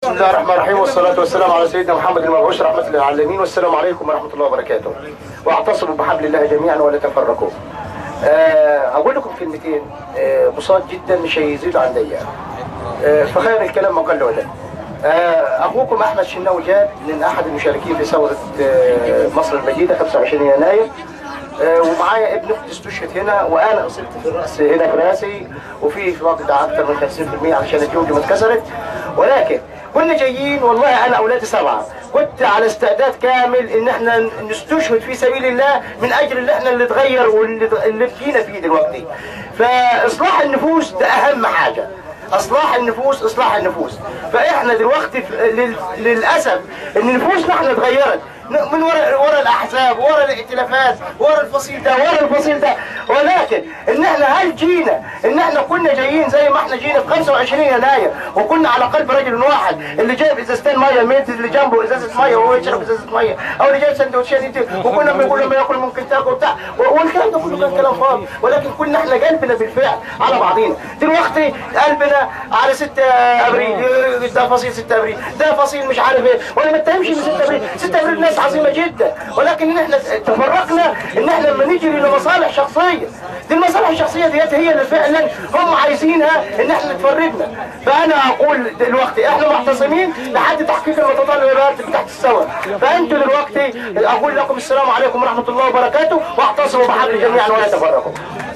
بسم الله الرحمن الرحيم والصلاة والسلام على سيدنا محمد المبعوث رحمة للعالمين والسلام عليكم ورحمة الله وبركاته واعتصموا بحبل الله جميعا ولا تفرقوا آه، أقول لكم كلمتين آه، بساط جدا مش هيزيدوا عن دقيقة آه، فخير الكلام ما قل ولا آه، أخوكم أحمد شناوي جاد من أحد المشاركين في ثورة آه، مصر الجديدة 25 يناير آه، ومعايا ابن اختي استشهد هنا وانا اصبت في الراس هنا في راسي وفي فقد اكثر من 50% علشان الجوجه ما اتكسرت ولكن كنا جايين والله انا اولادي سبعه كنت على استعداد كامل ان احنا نستشهد في سبيل الله من اجل اللي احنا اللي اتغير واللي اللي فينا فيه دلوقتي فاصلاح النفوس ده اهم حاجه اصلاح النفوس اصلاح النفوس فاحنا دلوقتي في- لل- للاسف ان نفوسنا احنا اتغيرت من وراء وراء الاحزاب وراء الائتلافات وراء الفصيل ده وراء الفصيل ده ولكن ان احنا هل جينا ان احنا كنا جايين زي ما احنا جينا في 25 يناير وكنا على قلب رجل واحد اللي جايب ازازتين ميه الميت اللي جنبه ازازه ميه وهو يشرب ازازه ميه او اللي جايب سندوتشين يدي وكنا بنقول لما ياكل ممكن تاكل وبتاع والكلام ده كله كان كلام فاضي ولكن كنا احنا قلبنا بالفعل على بعضينا دلوقتي قلبنا على 6 ابريل ده فصيل 6 ابريل ده فصيل مش عارف ايه وانا ما اتهمش ب 6 ابريل 6 ابريل ناس عظيمه جدا ولكن ان احنا تفرقنا ان احنا لما نجري لمصالح شخصيه دي المصالح الشخصيه ديت هي اللي فعلا هم عايزينها ان احنا تفرقنا فانا اقول دلوقتي احنا معتصمين لحد تحقيق المتطلبات بتاعت الثوره فانتوا دلوقتي اقول لكم السلام عليكم ورحمه الله وبركاته واعتصموا بحبل جميعا ولا تفرقوا